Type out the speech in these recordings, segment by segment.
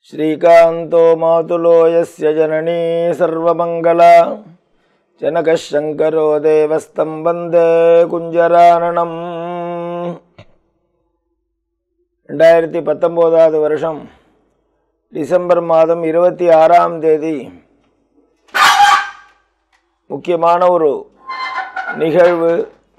श्रीकान्तो मातुलो यस्य जननी सर्वमङ्गला जनकः शङ्करो देवस्तं वन्दे குஞ்சரானனம் ரெண்டாயிரத்தி பத்தொம்போதாவது வருஷம் டிசம்பர் மாதம் இருபத்தி ஆறாம் தேதி முக்கியமான ஒரு நிகழ்வு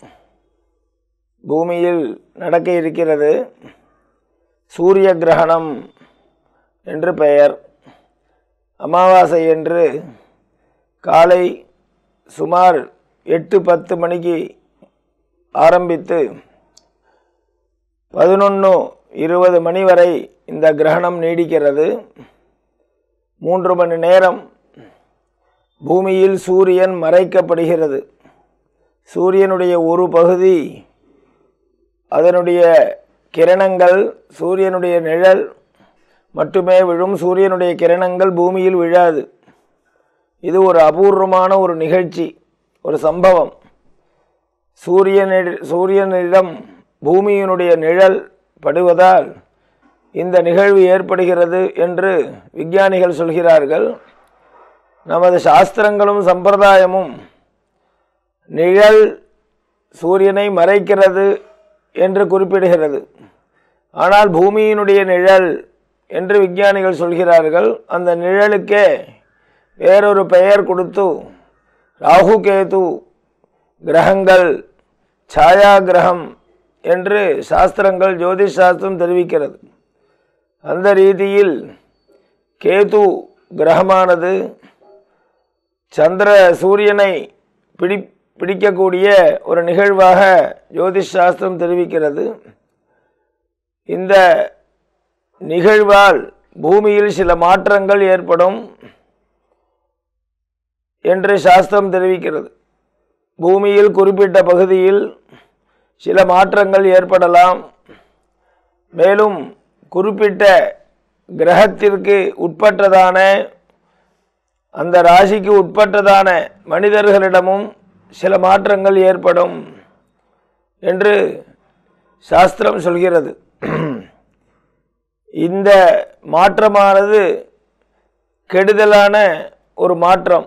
பூமியில் நடக்க இருக்கிறது சூரிய கிரகணம் என்று பெயர் அமாவாசை என்று காலை சுமார் எட்டு பத்து மணிக்கு ஆரம்பித்து பதினொன்று இருபது மணி வரை இந்த கிரகணம் நீடிக்கிறது மூன்று மணி நேரம் பூமியில் சூரியன் மறைக்கப்படுகிறது சூரியனுடைய ஒரு பகுதி அதனுடைய கிரணங்கள் சூரியனுடைய நிழல் மட்டுமே விழும் சூரியனுடைய கிரணங்கள் பூமியில் விழாது இது ஒரு அபூர்வமான ஒரு நிகழ்ச்சி ஒரு சம்பவம் சூரியனிட சூரியனிடம் பூமியினுடைய நிழல் படுவதால் இந்த நிகழ்வு ஏற்படுகிறது என்று விஞ்ஞானிகள் சொல்கிறார்கள் நமது சாஸ்திரங்களும் சம்பிரதாயமும் நிழல் சூரியனை மறைக்கிறது என்று குறிப்பிடுகிறது ஆனால் பூமியினுடைய நிழல் என்று விஞ்ஞானிகள் சொல்கிறார்கள் அந்த நிழலுக்கே வேறொரு பெயர் கொடுத்து ராகு கேது கிரகங்கள் சாயா கிரகம் என்று சாஸ்திரங்கள் ஜோதிஷ் சாஸ்திரம் தெரிவிக்கிறது அந்த ரீதியில் கேது கிரகமானது சந்திர சூரியனை பிடி பிடிக்கக்கூடிய ஒரு நிகழ்வாக ஜோதிஷ் சாஸ்திரம் தெரிவிக்கிறது இந்த நிகழ்வால் பூமியில் சில மாற்றங்கள் ஏற்படும் என்று சாஸ்திரம் தெரிவிக்கிறது பூமியில் குறிப்பிட்ட பகுதியில் சில மாற்றங்கள் ஏற்படலாம் மேலும் குறிப்பிட்ட கிரகத்திற்கு உட்பட்டதான அந்த ராசிக்கு உட்பட்டதான மனிதர்களிடமும் சில மாற்றங்கள் ஏற்படும் என்று சாஸ்திரம் சொல்கிறது இந்த மாற்றமானது கெடுதலான ஒரு மாற்றம்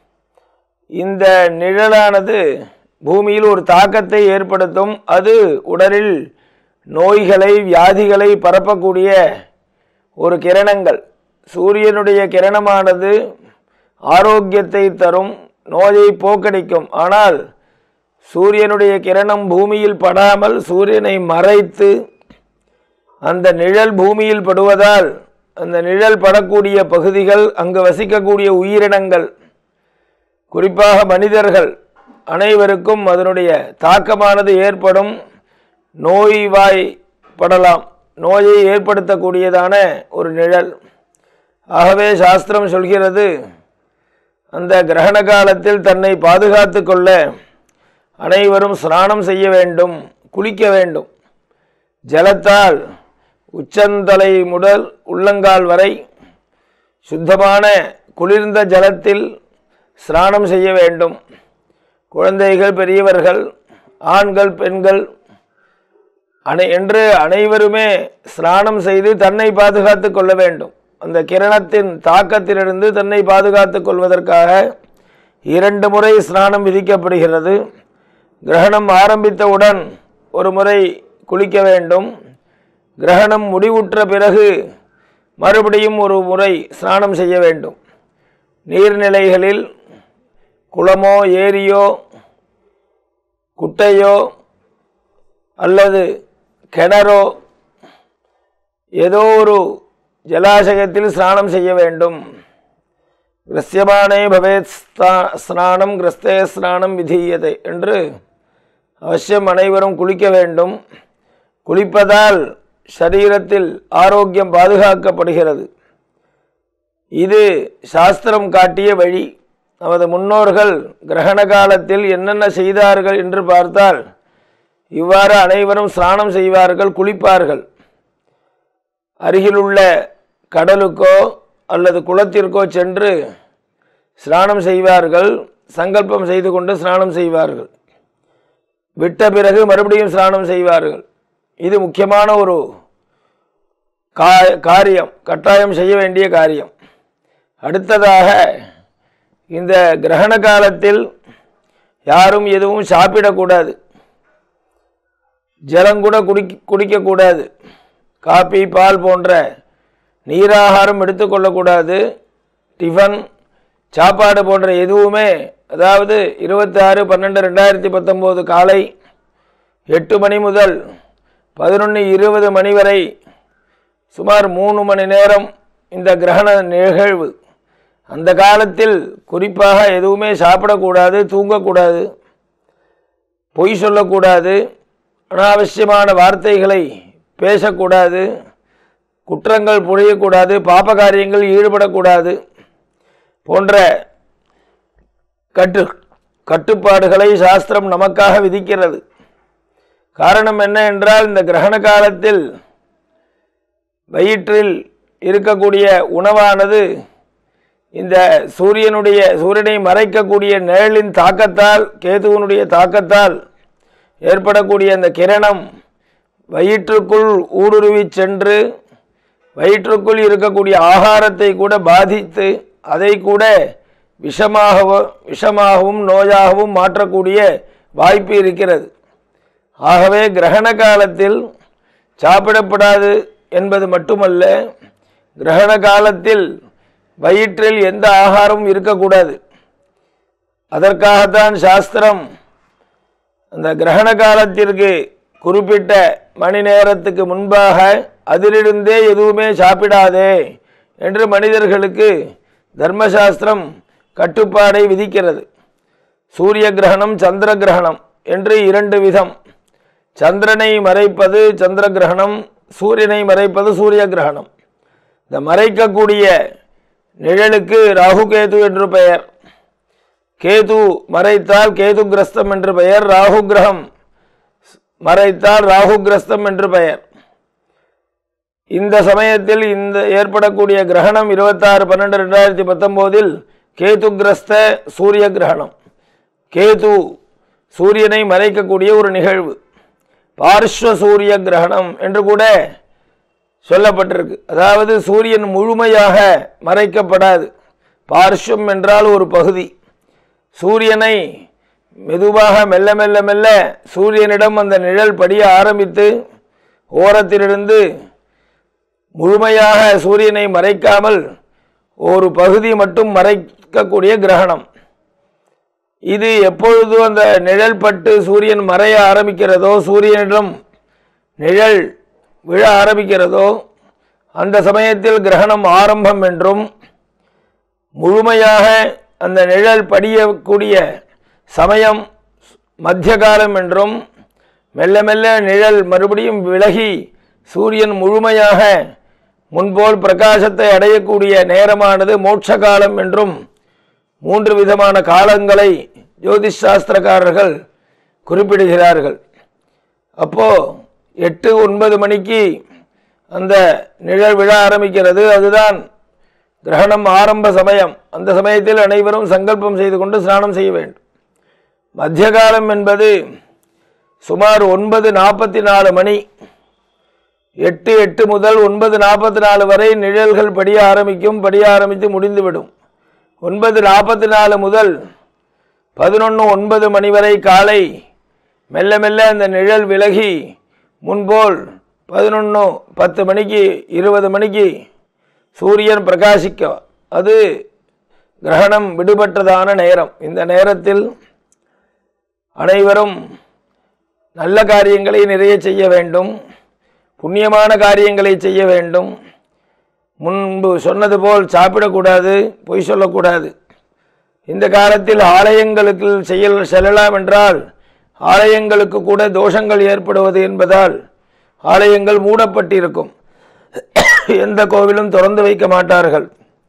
இந்த நிழலானது பூமியில் ஒரு தாக்கத்தை ஏற்படுத்தும் அது உடலில் நோய்களை வியாதிகளை பரப்பக்கூடிய ஒரு கிரணங்கள் சூரியனுடைய கிரணமானது ஆரோக்கியத்தை தரும் நோயை போக்கடிக்கும் ஆனால் சூரியனுடைய கிரணம் பூமியில் படாமல் சூரியனை மறைத்து அந்த நிழல் பூமியில் படுவதால் அந்த நிழல் படக்கூடிய பகுதிகள் அங்கு வசிக்கக்கூடிய உயிரினங்கள் குறிப்பாக மனிதர்கள் அனைவருக்கும் அதனுடைய தாக்கமானது ஏற்படும் நோய்வாய்ப்படலாம் நோயை ஏற்படுத்தக்கூடியதான ஒரு நிழல் ஆகவே சாஸ்திரம் சொல்கிறது அந்த கிரகண காலத்தில் தன்னை பாதுகாத்து கொள்ள அனைவரும் ஸ்நானம் செய்ய வேண்டும் குளிக்க வேண்டும் ஜலத்தால் உச்சந்தலை முதல் உள்ளங்கால் வரை சுத்தமான குளிர்ந்த ஜலத்தில் ஸ்நானம் செய்ய வேண்டும் குழந்தைகள் பெரியவர்கள் ஆண்கள் பெண்கள் அனை என்று அனைவருமே ஸ்நானம் செய்து தன்னை பாதுகாத்து கொள்ள வேண்டும் அந்த கிரணத்தின் தாக்கத்திலிருந்து தன்னை பாதுகாத்து கொள்வதற்காக இரண்டு முறை ஸ்நானம் விதிக்கப்படுகிறது கிரகணம் ஆரம்பித்தவுடன் ஒரு முறை குளிக்க வேண்டும் கிரகணம் முடிவுற்ற பிறகு மறுபடியும் ஒரு முறை ஸ்நானம் செய்ய வேண்டும் நீர்நிலைகளில் குளமோ ஏரியோ குட்டையோ அல்லது கிணறோ ஏதோ ஒரு ஜலாசயத்தில் ஸ்நானம் செய்ய வேண்டும் கிரஸ்யமானே பவேத் ஸ்நானம் கிரஸ்தே ஸ்நானம் விதீயதை என்று அவசியம் அனைவரும் குளிக்க வேண்டும் குளிப்பதால் சரீரத்தில் ஆரோக்கியம் பாதுகாக்கப்படுகிறது இது சாஸ்திரம் காட்டிய வழி நமது முன்னோர்கள் கிரகண காலத்தில் என்னென்ன செய்தார்கள் என்று பார்த்தால் இவ்வாறு அனைவரும் ஸ்நானம் செய்வார்கள் குளிப்பார்கள் அருகிலுள்ள கடலுக்கோ அல்லது குளத்திற்கோ சென்று ஸ்நானம் செய்வார்கள் சங்கல்பம் செய்து கொண்டு ஸ்நானம் செய்வார்கள் விட்ட பிறகு மறுபடியும் ஸ்நானம் செய்வார்கள் இது முக்கியமான ஒரு கா காரியம் கட்டாயம் செய்ய வேண்டிய காரியம் அடுத்ததாக இந்த கிரகண காலத்தில் யாரும் எதுவும் சாப்பிடக்கூடாது ஜலம் கூட குடி குடிக்கக்கூடாது காபி பால் போன்ற நீராகாரம் எடுத்துக்கொள்ளக்கூடாது டிஃபன் சாப்பாடு போன்ற எதுவுமே அதாவது இருபத்தாறு பன்னெண்டு ரெண்டாயிரத்தி பத்தொம்போது காலை எட்டு மணி முதல் பதினொன்று இருபது மணி வரை சுமார் மூணு மணி நேரம் இந்த கிரகண நிகழ்வு அந்த காலத்தில் குறிப்பாக எதுவுமே சாப்பிடக்கூடாது தூங்கக்கூடாது பொய் சொல்லக்கூடாது அனாவசியமான வார்த்தைகளை பேசக்கூடாது குற்றங்கள் புரியக்கூடாது பாப காரியங்கள் ஈடுபடக்கூடாது போன்ற கட்டு கட்டுப்பாடுகளை சாஸ்திரம் நமக்காக விதிக்கிறது காரணம் என்ன என்றால் இந்த கிரகண காலத்தில் வயிற்றில் இருக்கக்கூடிய உணவானது இந்த சூரியனுடைய சூரியனை மறைக்கக்கூடிய நிழலின் தாக்கத்தால் கேதுவனுடைய தாக்கத்தால் ஏற்படக்கூடிய அந்த கிரணம் வயிற்றுக்குள் ஊடுருவி சென்று வயிற்றுக்குள் இருக்கக்கூடிய ஆகாரத்தை கூட பாதித்து அதை கூட விஷமாகவும் விஷமாகவும் நோயாகவும் மாற்றக்கூடிய வாய்ப்பு இருக்கிறது ஆகவே கிரகண காலத்தில் சாப்பிடப்படாது என்பது மட்டுமல்ல கிரகண காலத்தில் வயிற்றில் எந்த ஆகாரமும் இருக்கக்கூடாது அதற்காகத்தான் சாஸ்திரம் அந்த கிரகண காலத்திற்கு குறிப்பிட்ட மணி நேரத்துக்கு முன்பாக அதிலிருந்தே எதுவுமே சாப்பிடாதே என்று மனிதர்களுக்கு தர்மசாஸ்திரம் கட்டுப்பாடை விதிக்கிறது சூரிய கிரகணம் சந்திர கிரகணம் என்று இரண்டு விதம் சந்திரனை மறைப்பது சந்திர கிரகணம் சூரியனை மறைப்பது சூரிய கிரகணம் இந்த மறைக்கக்கூடிய நிழலுக்கு ராகு கேது என்று பெயர் கேது மறைத்தால் கேது கிரஸ்தம் என்று பெயர் ராகு கிரகம் மறைத்தால் ராகு கிரஸ்தம் என்று பெயர் இந்த சமயத்தில் இந்த ஏற்படக்கூடிய கிரகணம் இருபத்தாறு பன்னெண்டு ரெண்டாயிரத்தி பத்தொம்போதில் கேது கிரஸ்த சூரிய கிரகணம் கேது சூரியனை மறைக்கக்கூடிய ஒரு நிகழ்வு பார்ஸ்வ சூரிய கிரகணம் என்று கூட சொல்லப்பட்டிருக்கு அதாவது சூரியன் முழுமையாக மறைக்கப்படாது பார்ஷ்வம் என்றால் ஒரு பகுதி சூரியனை மெதுவாக மெல்ல மெல்ல மெல்ல சூரியனிடம் அந்த நிழல் படிய ஆரம்பித்து ஓரத்திலிருந்து முழுமையாக சூரியனை மறைக்காமல் ஒரு பகுதி மட்டும் மறைக்கக்கூடிய கிரகணம் இது எப்பொழுது அந்த நிழல் பட்டு சூரியன் மறைய ஆரம்பிக்கிறதோ சூரியனிடம் நிழல் விழ ஆரம்பிக்கிறதோ அந்த சமயத்தில் கிரகணம் ஆரம்பம் என்றும் முழுமையாக அந்த நிழல் படியக்கூடிய சமயம் மத்திய காலம் என்றும் மெல்ல மெல்ல நிழல் மறுபடியும் விலகி சூரியன் முழுமையாக முன்போல் பிரகாசத்தை அடையக்கூடிய நேரமானது மோட்ச காலம் என்றும் மூன்று விதமான காலங்களை ஜோதிஷ் சாஸ்திரக்காரர்கள் குறிப்பிடுகிறார்கள் அப்போ எட்டு ஒன்பது மணிக்கு அந்த நிழல் விழ ஆரம்பிக்கிறது அதுதான் கிரகணம் ஆரம்ப சமயம் அந்த சமயத்தில் அனைவரும் சங்கல்பம் செய்து கொண்டு ஸ்நானம் செய்ய வேண்டும் மத்திய காலம் என்பது சுமார் ஒன்பது நாற்பத்தி நாலு மணி எட்டு எட்டு முதல் ஒன்பது நாற்பத்தி நாலு வரை நிழல்கள் படிய ஆரம்பிக்கும் படிய ஆரம்பித்து முடிந்துவிடும் ஒன்பது நாற்பத்தி நாலு முதல் பதினொன்று ஒன்பது மணி வரை காலை மெல்ல மெல்ல அந்த நிழல் விலகி முன்போல் பதினொன்று பத்து மணிக்கு இருபது மணிக்கு சூரியன் பிரகாசிக்க அது கிரகணம் விடுபட்டதான நேரம் இந்த நேரத்தில் அனைவரும் நல்ல காரியங்களை நிறைய செய்ய வேண்டும் புண்ணியமான காரியங்களை செய்ய வேண்டும் முன்பு சொன்னது போல் சாப்பிடக்கூடாது பொய் சொல்லக்கூடாது இந்த காலத்தில் ஆலயங்களுக்கு செய்ய செல்லலாம் என்றால் ஆலயங்களுக்கு கூட தோஷங்கள் ஏற்படுவது என்பதால் ஆலயங்கள் மூடப்பட்டிருக்கும் எந்த கோவிலும் திறந்து வைக்க மாட்டார்கள்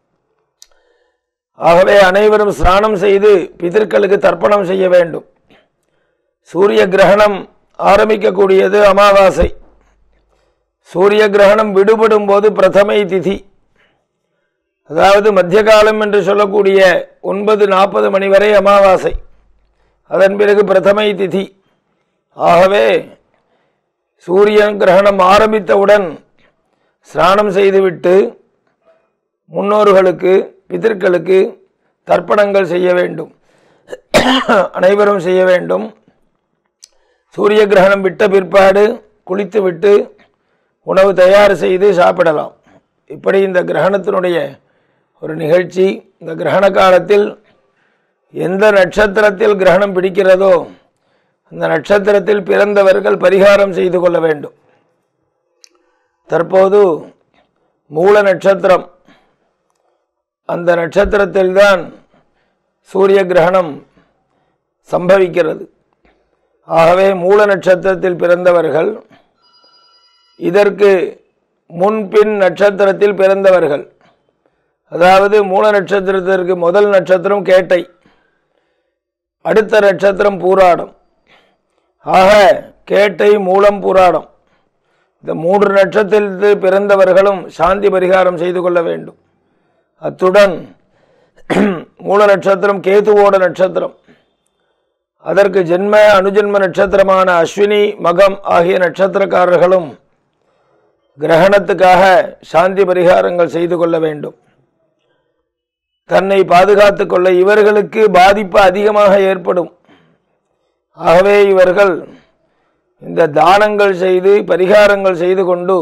ஆகவே அனைவரும் ஸ்நானம் செய்து பிதர்களுக்கு தர்ப்பணம் செய்ய வேண்டும் சூரிய கிரகணம் ஆரம்பிக்கக்கூடியது அமாவாசை சூரிய கிரகணம் விடுபடும் போது பிரதமை திதி அதாவது மத்திய காலம் என்று சொல்லக்கூடிய ஒன்பது நாற்பது மணி வரை அமாவாசை அதன் பிறகு பிரதமை திதி ஆகவே சூரியன் கிரகணம் ஆரம்பித்தவுடன் ஸ்நானம் செய்துவிட்டு முன்னோர்களுக்கு பிதர்களுக்கு தர்ப்பணங்கள் செய்ய வேண்டும் அனைவரும் செய்ய வேண்டும் சூரிய கிரகணம் விட்ட பிற்பாடு குளித்துவிட்டு உணவு தயார் செய்து சாப்பிடலாம் இப்படி இந்த கிரகணத்தினுடைய ஒரு நிகழ்ச்சி இந்த கிரகண காலத்தில் எந்த நட்சத்திரத்தில் கிரகணம் பிடிக்கிறதோ அந்த நட்சத்திரத்தில் பிறந்தவர்கள் பரிகாரம் செய்து கொள்ள வேண்டும் தற்போது மூல நட்சத்திரம் அந்த நட்சத்திரத்தில்தான் சூரிய கிரகணம் சம்பவிக்கிறது ஆகவே மூல நட்சத்திரத்தில் பிறந்தவர்கள் இதற்கு முன்பின் நட்சத்திரத்தில் பிறந்தவர்கள் அதாவது மூல நட்சத்திரத்திற்கு முதல் நட்சத்திரம் கேட்டை அடுத்த நட்சத்திரம் பூராடம் ஆக கேட்டை மூலம் பூராடம் இந்த மூன்று நட்சத்திரத்தில் பிறந்தவர்களும் சாந்தி பரிகாரம் செய்து கொள்ள வேண்டும் அத்துடன் மூல நட்சத்திரம் கேதுவோட நட்சத்திரம் அதற்கு ஜென்ம அனுஜென்ம நட்சத்திரமான அஸ்வினி மகம் ஆகிய நட்சத்திரக்காரர்களும் கிரகணத்துக்காக சாந்தி பரிகாரங்கள் செய்து கொள்ள வேண்டும் தன்னை பாதுகாத்துக் கொள்ள இவர்களுக்கு பாதிப்பு அதிகமாக ஏற்படும் ஆகவே இவர்கள் இந்த தானங்கள் செய்து பரிகாரங்கள் செய்து கொண்டு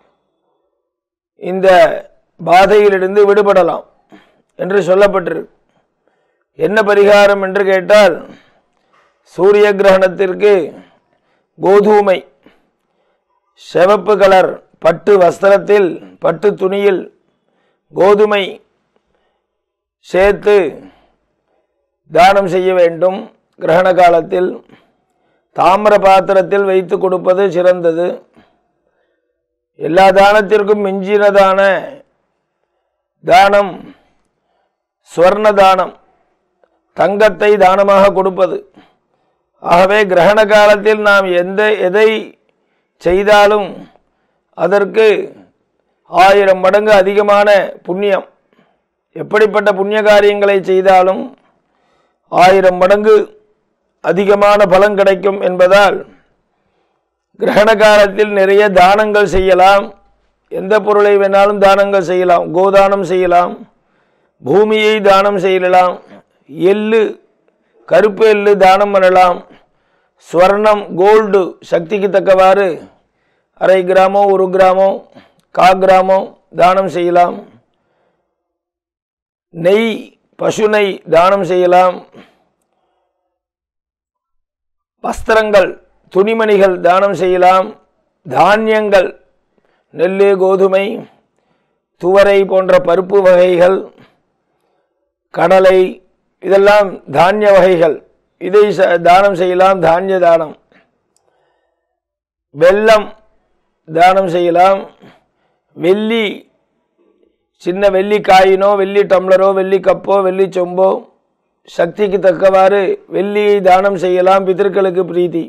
இந்த பாதையிலிருந்து விடுபடலாம் என்று சொல்லப்பட்டிருக்கு என்ன பரிகாரம் என்று கேட்டால் சூரிய கிரகணத்திற்கு கோதுமை சிவப்பு கலர் பட்டு வஸ்திரத்தில் பட்டு துணியில் கோதுமை சேர்த்து தானம் செய்ய வேண்டும் கிரகண காலத்தில் தாமிர பாத்திரத்தில் வைத்து கொடுப்பது சிறந்தது எல்லா தானத்திற்கும் மிஞ்சினதான தானம் ஸ்வர்ண தானம் தங்கத்தை தானமாக கொடுப்பது ஆகவே கிரகண காலத்தில் நாம் எந்த எதை செய்தாலும் அதற்கு ஆயிரம் மடங்கு அதிகமான புண்ணியம் எப்படிப்பட்ட புண்ணிய காரியங்களை செய்தாலும் ஆயிரம் மடங்கு அதிகமான பலன் கிடைக்கும் என்பதால் கிரகண காலத்தில் நிறைய தானங்கள் செய்யலாம் எந்த பொருளை வேணாலும் தானங்கள் செய்யலாம் கோதானம் செய்யலாம் பூமியை தானம் செய்யலாம் எள்ளு கருப்பு எள்ளு தானம் பண்ணலாம் ஸ்வர்ணம் கோல்டு சக்திக்கு தக்கவாறு அரை கிராமோ ஒரு கிராமோ கா கிராமோ தானம் செய்யலாம் நெய் பசு நெய் தானம் செய்யலாம் வஸ்திரங்கள் துணிமணிகள் தானம் செய்யலாம் தானியங்கள் நெல் கோதுமை துவரை போன்ற பருப்பு வகைகள் கடலை இதெல்லாம் தானிய வகைகள் இதை ச- தானம் செய்யலாம் தானிய தானம் வெல்லம் தானம் செய்யலாம் வெள்ளி சின்ன வெள்ளி காயினோ வெள்ளி டம்ளரோ வெள்ளி கப்போ வெள்ளி சொம்போ சக்திக்கு தக்கவாறு வெள்ளியை தானம் செய்யலாம் பிதர்களுக்கு பிரீதி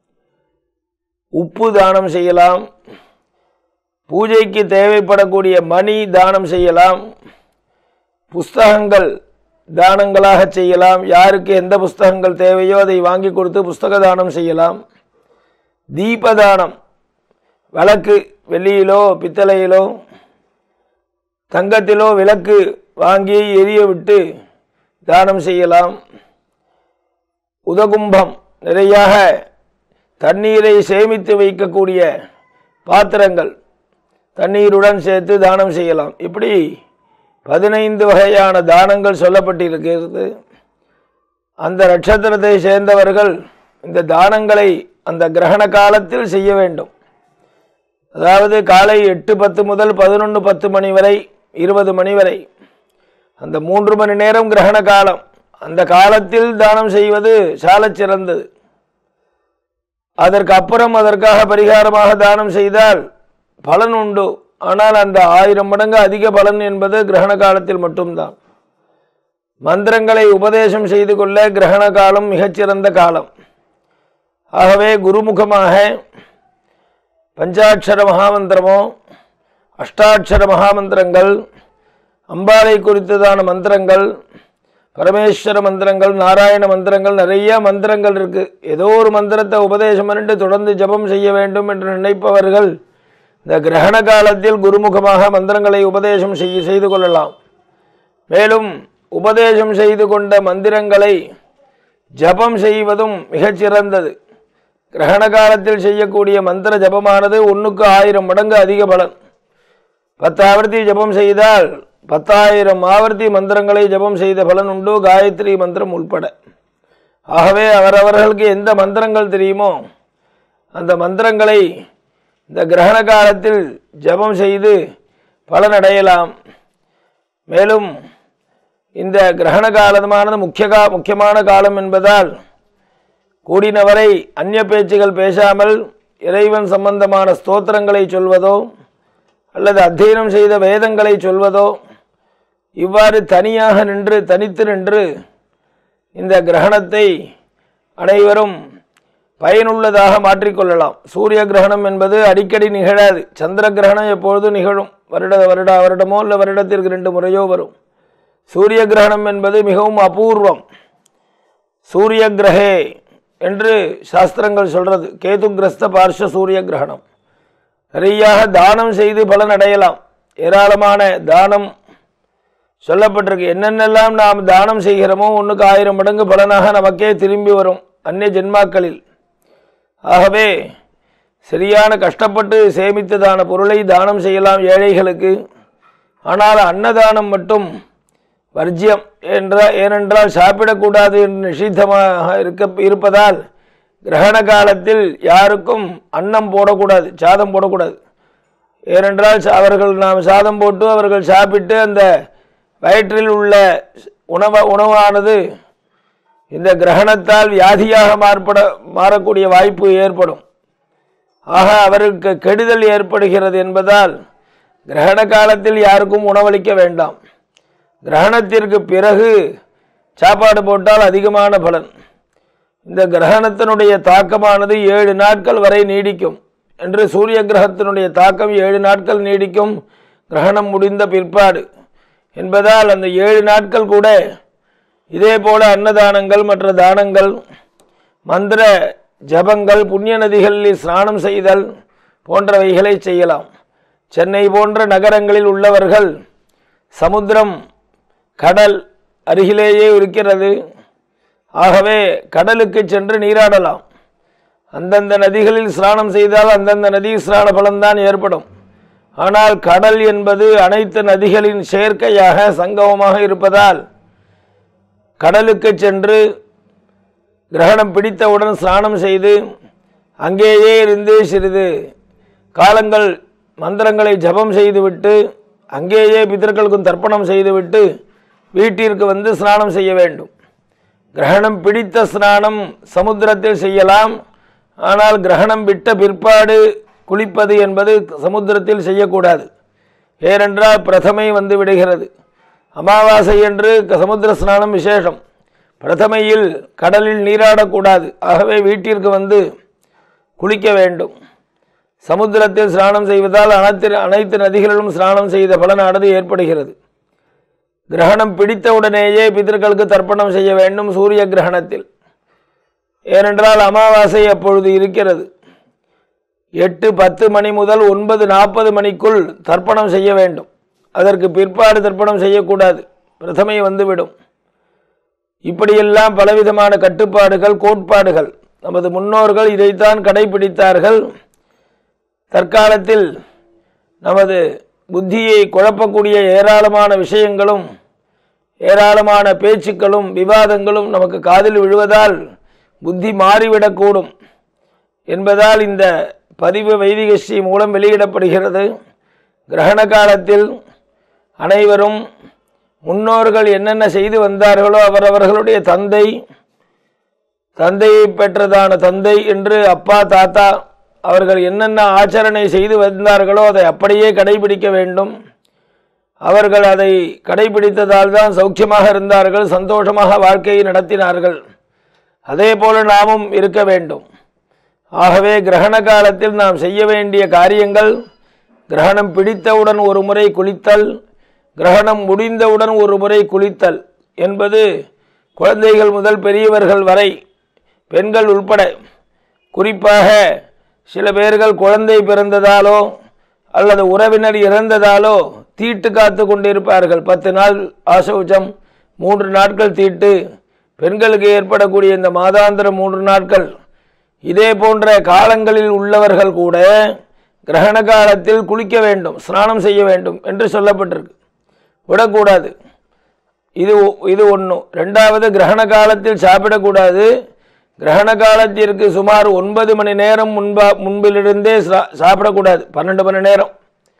உப்பு தானம் செய்யலாம் பூஜைக்கு தேவைப்படக்கூடிய மணி தானம் செய்யலாம் புஸ்தகங்கள் தானங்களாக செய்யலாம் யாருக்கு எந்த புஸ்தகங்கள் தேவையோ அதை வாங்கி கொடுத்து புஸ்தக தானம் செய்யலாம் தீபதானம் விளக்கு வெள்ளியிலோ பித்தளையிலோ தங்கத்திலோ விளக்கு வாங்கி எரிய விட்டு தானம் செய்யலாம் உதகும்பம் நிறையாக தண்ணீரை சேமித்து வைக்கக்கூடிய பாத்திரங்கள் தண்ணீருடன் சேர்த்து தானம் செய்யலாம் இப்படி பதினைந்து வகையான தானங்கள் சொல்லப்பட்டிருக்கிறது அந்த நட்சத்திரத்தை சேர்ந்தவர்கள் இந்த தானங்களை அந்த கிரகண காலத்தில் செய்ய வேண்டும் அதாவது காலை எட்டு பத்து முதல் பதினொன்று பத்து மணி வரை இருபது மணி வரை அந்த மூன்று மணி நேரம் கிரகண காலம் அந்த காலத்தில் தானம் செய்வது சாலச் சிறந்தது அதற்கு அப்புறம் அதற்காக பரிகாரமாக தானம் செய்தால் பலன் உண்டு ஆனால் அந்த ஆயிரம் மடங்கு அதிக பலன் என்பது கிரகண காலத்தில் மட்டும்தான் மந்திரங்களை உபதேசம் செய்து கொள்ள கிரகண காலம் மிகச்சிறந்த காலம் ஆகவே குருமுகமாக பஞ்சாட்சர மகாமந்திரமோ அஷ்டாட்சர மகாமந்திரங்கள் அம்பாளை குறித்ததான மந்திரங்கள் பரமேஸ்வர மந்திரங்கள் நாராயண மந்திரங்கள் நிறைய மந்திரங்கள் இருக்கு ஏதோ ஒரு மந்திரத்தை உபதேசம் பண்ணிட்டு தொடர்ந்து ஜெபம் செய்ய வேண்டும் என்று நினைப்பவர்கள் இந்த கிரகண காலத்தில் குருமுகமாக மந்திரங்களை உபதேசம் செய்ய செய்து கொள்ளலாம் மேலும் உபதேசம் செய்து கொண்ட மந்திரங்களை ஜபம் செய்வதும் மிகச்சிறந்தது கிரகண காலத்தில் செய்யக்கூடிய மந்திர ஜபமானது ஒன்றுக்கு ஆயிரம் மடங்கு அதிக பலன் பத்து ஆவர்த்தி ஜபம் செய்தால் பத்தாயிரம் ஆவர்த்தி மந்திரங்களை ஜபம் செய்த பலன் உண்டு காயத்ரி மந்திரம் உள்பட ஆகவே அவரவர்களுக்கு எந்த மந்திரங்கள் தெரியுமோ அந்த மந்திரங்களை இந்த கிரகண காலத்தில் ஜபம் செய்து பலனடையலாம் மேலும் இந்த கிரகண காலமானது முக்கிய கா முக்கியமான காலம் என்பதால் கூடினவரை அந்நிய பேச்சுகள் பேசாமல் இறைவன் சம்பந்தமான ஸ்தோத்திரங்களை சொல்வதோ அல்லது அத்தியனம் செய்த வேதங்களை சொல்வதோ இவ்வாறு தனியாக நின்று தனித்து நின்று இந்த கிரகணத்தை அனைவரும் பயனுள்ளதாக மாற்றிக்கொள்ளலாம் சூரிய கிரகணம் என்பது அடிக்கடி நிகழாது சந்திர கிரகணம் எப்பொழுதும் நிகழும் வருட வருட வருடமோ இல்லை வருடத்திற்கு ரெண்டு முறையோ வரும் சூரிய கிரகணம் என்பது மிகவும் அபூர்வம் சூரிய கிரகே என்று சாஸ்திரங்கள் சொல்றது கேது கிரஸ்த பார்ஷ சூரிய கிரகணம் நிறையாக தானம் செய்து பலன் அடையலாம் ஏராளமான தானம் சொல்லப்பட்டிருக்கு என்னென்னலாம் நாம் தானம் செய்கிறோமோ ஒன்றுக்கு ஆயிரம் மடங்கு பலனாக நமக்கே திரும்பி வரும் அந்நிய ஜென்மாக்களில் ஆகவே சரியான கஷ்டப்பட்டு சேமித்ததான பொருளை தானம் செய்யலாம் ஏழைகளுக்கு ஆனால் அன்னதானம் மட்டும் வர்ஜியம் என்ற ஏனென்றால் சாப்பிடக்கூடாது என்று நிஷித்தமாக இருக்க இருப்பதால் கிரகண காலத்தில் யாருக்கும் அன்னம் போடக்கூடாது சாதம் போடக்கூடாது ஏனென்றால் சா- அவர்கள் நாம் சாதம் போட்டு அவர்கள் சாப்பிட்டு அந்த வயிற்றில் உள்ள உணவ உணவானது இந்த கிரகணத்தால் வியாதியாக மாறுபட மாறக்கூடிய வாய்ப்பு ஏற்படும் ஆக அவருக்கு கெடுதல் ஏற்படுகிறது என்பதால் கிரகண காலத்தில் யாருக்கும் உணவளிக்க வேண்டாம் கிரகணத்திற்கு பிறகு சாப்பாடு போட்டால் அதிகமான பலன் இந்த கிரகணத்தினுடைய தாக்கமானது ஏழு நாட்கள் வரை நீடிக்கும் என்று சூரிய கிரகத்தினுடைய தாக்கம் ஏழு நாட்கள் நீடிக்கும் கிரகணம் முடிந்த பிற்பாடு என்பதால் அந்த ஏழு நாட்கள் கூட இதே போல அன்னதானங்கள் மற்ற தானங்கள் மந்திர ஜபங்கள் புண்ணிய நதிகளில் ஸ்நானம் செய்தல் போன்றவைகளை செய்யலாம் சென்னை போன்ற நகரங்களில் உள்ளவர்கள் சமுத்திரம் கடல் அருகிலேயே இருக்கிறது ஆகவே கடலுக்கு சென்று நீராடலாம் அந்தந்த நதிகளில் ஸ்நானம் செய்தால் அந்தந்த நதி ஸ்நான பலன்தான் ஏற்படும் ஆனால் கடல் என்பது அனைத்து நதிகளின் சேர்க்கையாக சங்கமமாக இருப்பதால் கடலுக்கு சென்று கிரகணம் பிடித்தவுடன் ஸ்நானம் செய்து அங்கேயே இருந்து சிறிது காலங்கள் மந்திரங்களை ஜபம் செய்துவிட்டு அங்கேயே பிதர்களுக்கும் தர்ப்பணம் செய்துவிட்டு வீட்டிற்கு வந்து ஸ்நானம் செய்ய வேண்டும் கிரகணம் பிடித்த ஸ்நானம் சமுத்திரத்தில் செய்யலாம் ஆனால் கிரகணம் விட்ட பிற்பாடு குளிப்பது என்பது சமுத்திரத்தில் செய்யக்கூடாது ஏனென்றால் பிரதமை வந்து விடுகிறது அமாவாசை என்று சமுத்திர ஸ்நானம் விசேஷம் பிரதமையில் கடலில் நீராடக்கூடாது ஆகவே வீட்டிற்கு வந்து குளிக்க வேண்டும் சமுத்திரத்தில் ஸ்நானம் செய்வதால் அனைத்து அனைத்து நதிகளிலும் ஸ்நானம் செய்த பலனானது ஏற்படுகிறது கிரகணம் பிடித்தவுடனேயே பிதர்களுக்கு தர்ப்பணம் செய்ய வேண்டும் சூரிய கிரகணத்தில் ஏனென்றால் அமாவாசை அப்பொழுது இருக்கிறது எட்டு பத்து மணி முதல் ஒன்பது நாற்பது மணிக்குள் தர்ப்பணம் செய்ய வேண்டும் அதற்கு பிற்பாடு தர்ப்பணம் செய்யக்கூடாது பிரதமை வந்துவிடும் இப்படியெல்லாம் பலவிதமான கட்டுப்பாடுகள் கோட்பாடுகள் நமது முன்னோர்கள் இதைத்தான் கடைபிடித்தார்கள் தற்காலத்தில் நமது புத்தியை குழப்பக்கூடிய ஏராளமான விஷயங்களும் ஏராளமான பேச்சுக்களும் விவாதங்களும் நமக்கு காதில் விழுவதால் புத்தி மாறிவிடக்கூடும் என்பதால் இந்த பதிவு வைதிக ஸ்ரீ மூலம் வெளியிடப்படுகிறது கிரகண காலத்தில் அனைவரும் முன்னோர்கள் என்னென்ன செய்து வந்தார்களோ அவரவர்களுடைய தந்தை தந்தையை பெற்றதான தந்தை என்று அப்பா தாத்தா அவர்கள் என்னென்ன ஆச்சரணை செய்து வந்தார்களோ அதை அப்படியே கடைபிடிக்க வேண்டும் அவர்கள் அதை கடைபிடித்ததால் தான் சௌக்கியமாக இருந்தார்கள் சந்தோஷமாக வாழ்க்கையை நடத்தினார்கள் அதே போல நாமும் இருக்க வேண்டும் ஆகவே கிரகண காலத்தில் நாம் செய்ய வேண்டிய காரியங்கள் கிரகணம் பிடித்தவுடன் ஒரு முறை குளித்தல் கிரகணம் முடிந்தவுடன் ஒரு முறை குளித்தல் என்பது குழந்தைகள் முதல் பெரியவர்கள் வரை பெண்கள் உள்பட குறிப்பாக சில பேர்கள் குழந்தை பிறந்ததாலோ அல்லது உறவினர் இறந்ததாலோ தீட்டு காத்து கொண்டிருப்பார்கள் பத்து நாள் ஆசௌச்சம் மூன்று நாட்கள் தீட்டு பெண்களுக்கு ஏற்படக்கூடிய இந்த மாதாந்திர மூன்று நாட்கள் இதே போன்ற காலங்களில் உள்ளவர்கள் கூட கிரகண காலத்தில் குளிக்க வேண்டும் ஸ்நானம் செய்ய வேண்டும் என்று சொல்லப்பட்டிருக்கு விடக்கூடாது இது ஒ- இது ஒன்று ரெண்டாவது கிரகண காலத்தில் சாப்பிடக்கூடாது கிரகண காலத்திற்கு சுமார் ஒன்பது மணி நேரம் முன்பா முன்பிலிருந்தே சா- சாப்பிடக்கூடாது பன்னெண்டு மணி நேரம்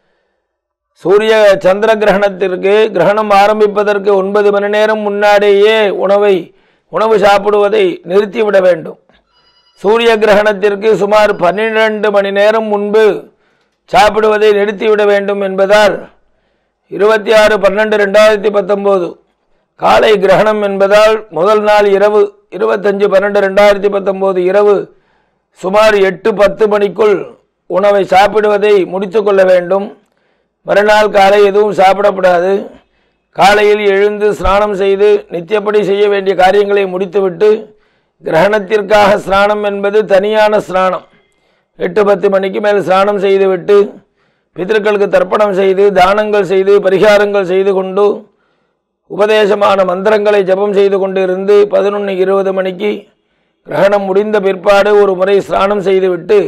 சூரிய சந்திர கிரகணத்திற்கு கிரகணம் ஆரம்பிப்பதற்கு ஒன்பது மணி நேரம் முன்னாடியே உணவை உணவு சாப்பிடுவதை நிறுத்திவிட வேண்டும் சூரிய கிரகணத்திற்கு சுமார் பன்னிரண்டு மணி நேரம் முன்பு சாப்பிடுவதை நிறுத்திவிட வேண்டும் என்பதால் இருபத்தி ஆறு பன்னெண்டு ரெண்டாயிரத்தி பத்தொம்போது காலை கிரகணம் என்பதால் முதல் நாள் இரவு இருபத்தஞ்சு பன்னெண்டு ரெண்டாயிரத்தி பத்தொம்போது இரவு சுமார் எட்டு பத்து மணிக்குள் உணவை சாப்பிடுவதை முடித்து கொள்ள வேண்டும் மறுநாள் காலை எதுவும் சாப்பிடக்கூடாது காலையில் எழுந்து ஸ்நானம் செய்து நித்தியப்படி செய்ய வேண்டிய காரியங்களை முடித்துவிட்டு கிரகணத்திற்காக ஸ்நானம் என்பது தனியான ஸ்நானம் எட்டு பத்து மணிக்கு மேல் ஸ்நானம் செய்துவிட்டு பிதர்களுக்கு தர்ப்பணம் செய்து தானங்கள் செய்து பரிகாரங்கள் செய்து கொண்டு உபதேசமான மந்திரங்களை ஜெபம் செய்து கொண்டு இருந்து பதினொன்று இருபது மணிக்கு கிரகணம் முடிந்த பிற்பாடு ஒரு முறை ஸ்நானம் செய்துவிட்டு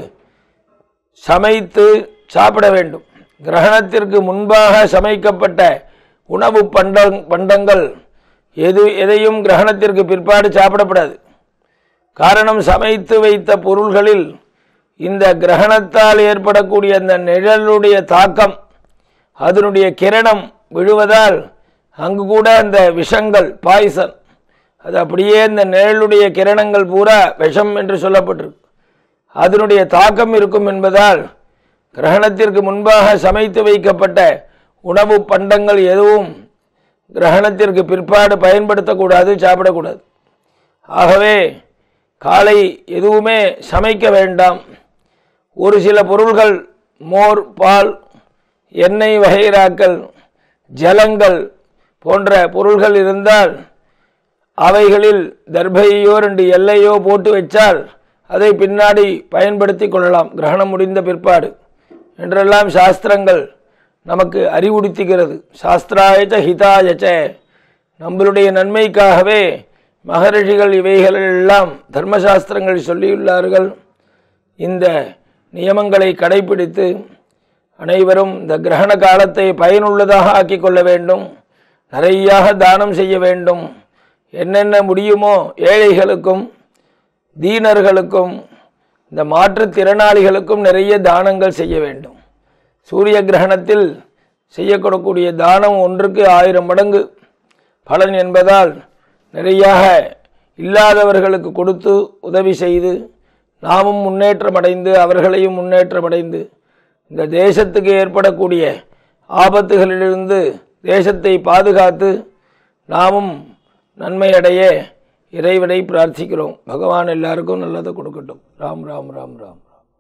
சமைத்து சாப்பிட வேண்டும் கிரகணத்திற்கு முன்பாக சமைக்கப்பட்ட உணவு பண்ட பண்டங்கள் எது எதையும் கிரகணத்திற்கு பிற்பாடு சாப்பிடப்படாது காரணம் சமைத்து வைத்த பொருள்களில் இந்த கிரகணத்தால் ஏற்படக்கூடிய அந்த நிழலுடைய தாக்கம் அதனுடைய கிரணம் விழுவதால் அங்கு கூட அந்த விஷங்கள் பாய்சன் அது அப்படியே இந்த நிழலுடைய கிரணங்கள் பூரா விஷம் என்று சொல்லப்பட்டிருக்கு அதனுடைய தாக்கம் இருக்கும் என்பதால் கிரகணத்திற்கு முன்பாக சமைத்து வைக்கப்பட்ட உணவு பண்டங்கள் எதுவும் கிரகணத்திற்கு பிற்பாடு பயன்படுத்தக்கூடாது சாப்பிடக்கூடாது ஆகவே காலை எதுவுமே சமைக்க வேண்டாம் ஒரு சில பொருள்கள் மோர் பால் எண்ணெய் வகைராக்கள் ஜலங்கள் போன்ற பொருள்கள் இருந்தால் அவைகளில் தர்பையோ ரெண்டு எல்லையோ போட்டு வச்சால் அதை பின்னாடி பயன்படுத்தி கொள்ளலாம் கிரகணம் முடிந்த பிற்பாடு என்றெல்லாம் சாஸ்திரங்கள் நமக்கு அறிவுறுத்துகிறது சாஸ்திராயச்ச ஹிதாயச்ச நம்மளுடைய நன்மைக்காகவே மகரிஷிகள் இவைகளெல்லாம் தர்மசாஸ்திரங்கள் சொல்லியுள்ளார்கள் இந்த நியமங்களை கடைபிடித்து அனைவரும் இந்த கிரகண காலத்தை பயனுள்ளதாக ஆக்கிக் கொள்ள வேண்டும் நிறையாக தானம் செய்ய வேண்டும் என்னென்ன முடியுமோ ஏழைகளுக்கும் தீனர்களுக்கும் இந்த மாற்றுத்திறனாளிகளுக்கும் நிறைய தானங்கள் செய்ய வேண்டும் சூரிய கிரகணத்தில் செய்யக்கூடக்கூடிய தானம் ஒன்றுக்கு ஆயிரம் மடங்கு பலன் என்பதால் நிறையாக இல்லாதவர்களுக்கு கொடுத்து உதவி செய்து நாமும் முன்னேற்றம் அடைந்து அவர்களையும் முன்னேற்றம் அடைந்து இந்த தேசத்துக்கு ஏற்படக்கூடிய ஆபத்துகளிலிருந்து தேசத்தை பாதுகாத்து நாமும் நன்மையடைய இறைவனை பிரார்த்திக்கிறோம் பகவான் எல்லாருக்கும் நல்லதை கொடுக்கட்டும் ராம் ராம் ராம் ராம்